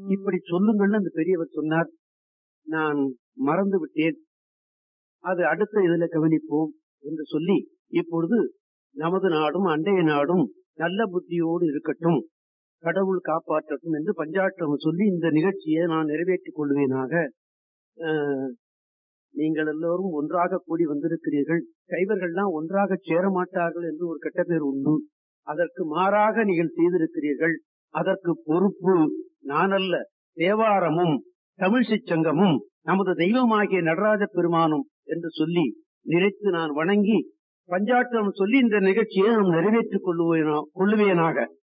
இப்படி சொல்லுங்கள்னு அந்த பெரியவர் சொன்னார் நான் மறந்து விட்டேன் அது அடுத்த இதுல கவனிப்போம் என்று சொல்லி இப்பொழுது நமது நாடும் அண்டைய நாடும் நல்ல புத்தியோடு இருக்கட்டும் கடவுள் காப்பாற்றட்டும் என்று பஞ்சாட்டம் சொல்லி இந்த நிகழ்ச்சியை நான் நிறைவேற்றிக் கொள்வேனாக அஹ், நீங்கள் எல்லோரும் ஒன்றாக கூடி வந்திருக்கிறீர்கள் சைவர்கள்லாம் ஒன்றாக சேர மாட்டார்கள் என்று ஒரு கெட்ட பேர் உண்டு அதற்கு மாறாக நீங்கள் செய்திருக்கிறீர்கள் அதற்கு பொறுப்பு நானல்ல தேவாரமும் தமிழ்ச்சிச் சங்கமும் நமது தெய்வமாகிய நடராஜ பெருமானும் என்று சொல்லி நினைத்து நான் வணங்கி பஞ்சாட்டம் சொல்லி இந்த நிகழ்ச்சியை நாம் நிறைவேற்றிக் கொள்ளுவேனா கொள்ளுவேனாக